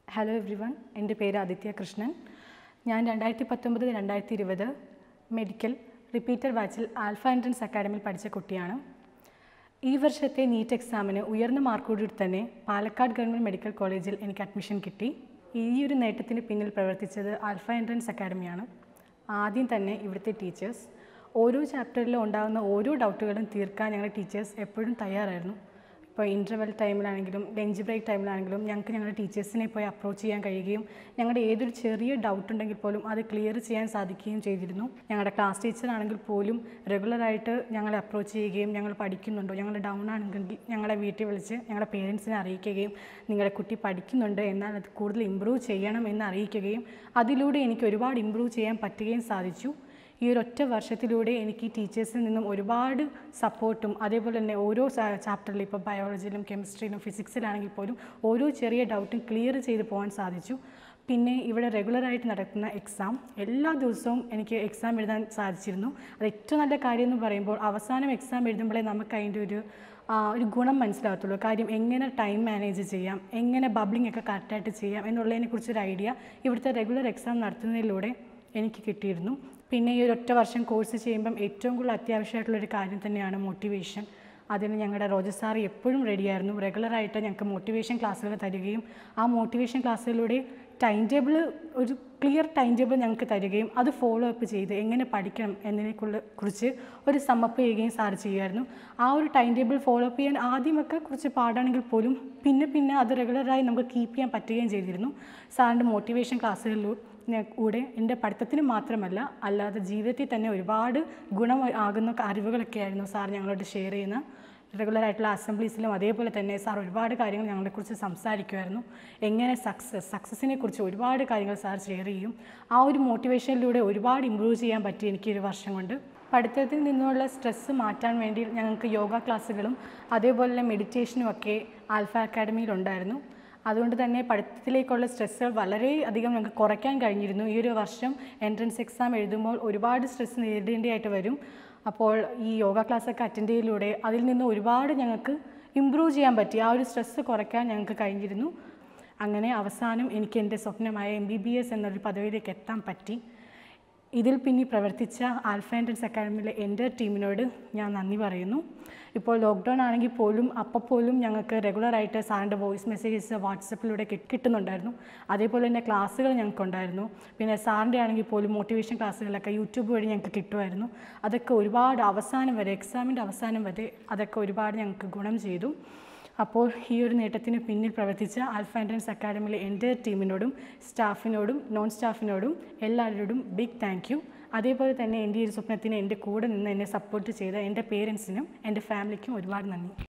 hello every one എൻ്റെ പേര് ആദിത്യ കൃഷ്ണൻ ഞാൻ രണ്ടായിരത്തി പത്തൊമ്പത് രണ്ടായിരത്തി ഇരുപത് മെഡിക്കൽ റിപ്പീറ്റർ ബാച്ചിൽ ആൽഫ എൻട്രൻസ് അക്കാഡമിയിൽ പഠിച്ച കുട്ടിയാണ് ഈ വർഷത്തെ നീറ്റ് എക്സാമിന് ഉയർന്ന മാർക്കോടുകൂടി തന്നെ പാലക്കാട് ഗവൺമെൻറ് മെഡിക്കൽ കോളേജിൽ എനിക്ക് അഡ്മിഷൻ കിട്ടി ഈ ഒരു നേട്ടത്തിന് പിന്നിൽ പ്രവർത്തിച്ചത് ആൽഫ എൻട്രൻസ് അക്കാഡമിയാണ് ആദ്യം തന്നെ ഇവിടുത്തെ ടീച്ചേഴ്സ് ഓരോ ചാപ്റ്ററിലും ഉണ്ടാകുന്ന ഓരോ ഡൗട്ടുകളും തീർക്കാൻ ഞങ്ങളുടെ ടീച്ചേഴ്സ് എപ്പോഴും തയ്യാറായിരുന്നു ഇപ്പോൾ ഇൻ്റർവെൽ ടൈമിലാണെങ്കിലും ലഞ്ച് ബ്രേക്ക് ടൈമിലാണെങ്കിലും ഞങ്ങൾക്ക് ഞങ്ങളുടെ ടീച്ചേഴ്സിനെ പോയി അപ്രോച്ച് ചെയ്യാൻ കഴിയുകയും ഞങ്ങളുടെ ഏതൊരു ചെറിയ ഡൗട്ട് ഉണ്ടെങ്കിൽ പോലും അത് ക്ലിയർ ചെയ്യാൻ സാധിക്കുകയും ചെയ്തിരുന്നു ഞങ്ങളുടെ ക്ലാസ് ടീച്ചർ ആണെങ്കിൽ പോലും റെഗുലറായിട്ട് ഞങ്ങളെ അപ്രോച്ച് ചെയ്യുകയും ഞങ്ങൾ പഠിക്കുന്നുണ്ടോ ഞങ്ങൾ ഡൗൺ ആണെങ്കിൽ ഞങ്ങളെ വീട്ടിൽ വിളിച്ച് ഞങ്ങളുടെ പേരൻസിനെ അറിയിക്കുകയും നിങ്ങളുടെ കുട്ടി പഠിക്കുന്നുണ്ട് എന്നാൽ അത് കൂടുതൽ ഇമ്പ്രൂവ് ചെയ്യണം എന്ന് അറിയിക്കുകയും അതിലൂടെ എനിക്ക് ഒരുപാട് ഇമ്പ്രൂവ് ചെയ്യാൻ പറ്റുകയും സാധിച്ചു ഈ ഒരു ഒറ്റ വർഷത്തിലൂടെ എനിക്ക് ടീച്ചേഴ്സിൽ നിന്നും ഒരുപാട് സപ്പോർട്ടും അതേപോലെ തന്നെ ഓരോ ചാപ്റ്ററിലും ഇപ്പോൾ ബയോളജിയിലും കെമിസ്ട്രിയിലും ഫിസിക്സിലാണെങ്കിൽ പോലും ഓരോ ചെറിയ ഡൗട്ടും ക്ലിയർ ചെയ്ത് പോകാൻ സാധിച്ചു പിന്നെ ഇവിടെ റെഗുലറായിട്ട് നടക്കുന്ന എക്സാം എല്ലാ ദിവസവും എനിക്ക് എക്സാം എഴുതാൻ സാധിച്ചിരുന്നു അത് ഏറ്റവും നല്ല കാര്യം എന്ന് പറയുമ്പോൾ അവസാനം എക്സാം എഴുതുമ്പോഴേ നമുക്ക് അതിൻ്റെ ഒരു ആ, ഒരു ഗുണം മനസ്സിലാകത്തുള്ളൂ കാര്യം എങ്ങനെ ടൈം മാനേജ് ചെയ്യാം എങ്ങനെ ബബ്ലിംഗ് ഒക്കെ കറക്റ്റായിട്ട് ചെയ്യാം എന്നുള്ളതിനെക്കുറിച്ചൊരു ഐഡിയ ഇവിടുത്തെ റെഗുലർ എക്സാം നടത്തുന്നതിലൂടെ എനിക്ക് കിട്ടിയിരുന്നു പിന്നെ ഈ ഒരു ഒറ്റ വർഷം കോഴ്സ് ചെയ്യുമ്പം ഏറ്റവും കൂടുതൽ അത്യാവശ്യമായിട്ടുള്ളൊരു കാര്യം തന്നെയാണ് മോട്ടിവേഷൻ അതിന് ഞങ്ങളുടെ റോജർ സാർ എപ്പോഴും റെഡിയായിരുന്നു റെഗുലറായിട്ട് ഞങ്ങൾക്ക് മോട്ടിവേഷൻ ക്ലാസ്സുകൾ തരികയും ആ മോട്ടിവേഷൻ ക്ലാസ്സുകളിലൂടെ ടൈം ടേബിൾ ഒരു ക്ലിയർ ടൈം ടേബിൾ ഞങ്ങൾക്ക് തരികയും അത് ഫോളോ അപ്പ് ചെയ്ത് എങ്ങനെ പഠിക്കണം എന്നതിനെക്കുള്ള കുറിച്ച് ഒരു സമ്മപ്പ് ചെയ്യുകയും സാർ ചെയ്യുമായിരുന്നു ആ ഒരു ടൈം ടേബിൾ ഫോളോ അപ്പ് ചെയ്യാൻ ആദ്യമൊക്കെ കുറച്ച് പാടാണെങ്കിൽ പോലും പിന്നെ പിന്നെ അത് റെഗുലറായി നമുക്ക് കീപ്പ് ചെയ്യാൻ പറ്റുകയും ചെയ്തിരുന്നു സാറിൻ്റെ മോട്ടിവേഷൻ ക്ലാസ്സുകളിലൂടെ കൂടെ എൻ്റെ പഠിത്തത്തിന് മാത്രമല്ല അല്ലാതെ ജീവിതത്തിൽ തന്നെ ഒരുപാട് ഗുണം ആകുന്ന അറിവുകളൊക്കെ ആയിരുന്നു സാർ ഞങ്ങളോട് ഷെയർ ചെയ്യുന്ന റെഗുലറായിട്ടുള്ള അസംബ്ലീസിലും അതേപോലെ തന്നെ സാർ ഒരുപാട് കാര്യങ്ങൾ ഞങ്ങളെക്കുറിച്ച് സംസാരിക്കുമായിരുന്നു എങ്ങനെ സക്സസ് സക്സസിനെ കുറിച്ച് ഒരുപാട് കാര്യങ്ങൾ സാർ ഷെയർ ചെയ്യും ആ ഒരു മോട്ടിവേഷനിലൂടെ ഒരുപാട് ഇമ്പ്രൂവ് ചെയ്യാൻ പറ്റി എനിക്ക് ഒരു വർഷം കൊണ്ട് പഠിത്തത്തിൽ നിന്നുള്ള സ്ട്രെസ്സ് മാറ്റാൻ വേണ്ടി ഞങ്ങൾക്ക് യോഗ ക്ലാസ്സുകളും അതേപോലെ തന്നെ മെഡിറ്റേഷനും ഒക്കെ ആൽഫ അക്കാഡമിയിലുണ്ടായിരുന്നു അതുകൊണ്ട് തന്നെ പഠിത്തത്തിലേക്കുള്ള സ്ട്രെസ്സുകൾ വളരെ അധികം ഞങ്ങൾക്ക് കുറയ്ക്കാൻ കഴിഞ്ഞിരുന്നു ഈ ഒരു വർഷം എൻട്രൻസ് എക്സാം എഴുതുമ്പോൾ ഒരുപാട് സ്ട്രെസ് നേരിടേണ്ടതായിട്ട് വരും അപ്പോൾ ഈ യോഗ ക്ലാസ്സൊക്കെ അറ്റൻഡ് ചെയ്യലിലൂടെ അതിൽ നിന്ന് ഒരുപാട് ഞങ്ങൾക്ക് ഇമ്പ്രൂവ് ചെയ്യാൻ പറ്റി ആ ഒരു സ്ട്രെസ്സ് കുറയ്ക്കാൻ ഞങ്ങൾക്ക് കഴിഞ്ഞിരുന്നു അങ്ങനെ അവസാനം എനിക്ക് എൻ്റെ സ്വപ്നമായ എം ബി ബി എസ് എന്നൊരു പദവിയിലേക്ക് എത്താൻ പറ്റി ഇതിൽ പിന്നെ പ്രവർത്തിച്ച ആൽഫ എൻട്രൻസ് അക്കാഡമിയിലെ എൻ്റെ ടീമിനോട് ഞാൻ നന്ദി പറയുന്നു ഇപ്പോൾ ലോക്ക്ഡൗൺ ആണെങ്കിൽ പോലും അപ്പോൾ പോലും ഞങ്ങൾക്ക് റെഗുലറായിട്ട് സാറിൻ്റെ വോയിസ് മെസ്സേജസ് വാട്സപ്പിലൂടെ കിട്ടുന്നുണ്ടായിരുന്നു അതേപോലെ തന്നെ ക്ലാസ്സുകൾ ഞങ്ങൾക്കുണ്ടായിരുന്നു പിന്നെ സാറിൻ്റെ ആണെങ്കിൽ പോലും മോട്ടിവേഷൻ ക്ലാസ്സുകളൊക്കെ യൂട്യൂബ് വഴി ഞങ്ങൾക്ക് കിട്ടുമായിരുന്നു അതൊക്കെ ഒരുപാട് അവസാനം വരെ എക്സാമിൻ്റെ അവസാനം വരെ അതൊക്കെ ഒരുപാട് ഞങ്ങൾക്ക് ഗുണം ചെയ്തു അപ്പോൾ ഈ ഒരു നേട്ടത്തിന് പിന്നിൽ പ്രവർത്തിച്ച ആൽഫ എൻട്രൻസ് അക്കാഡമിയിലെ എൻ്റെ ടീമിനോടും സ്റ്റാഫിനോടും നോൺ സ്റ്റാഫിനോടും എല്ലാവരോടും ബിഗ് താങ്ക് യു അതേപോലെ തന്നെ എൻ്റെ ഈ ഒരു സ്വപ്നത്തിന് എൻ്റെ കൂടെ നിന്ന് എന്നെ സപ്പോർട്ട് ചെയ്ത എൻ്റെ പേരൻസിനും എൻ്റെ ഫാമിലിക്കും ഒരുപാട് നന്ദി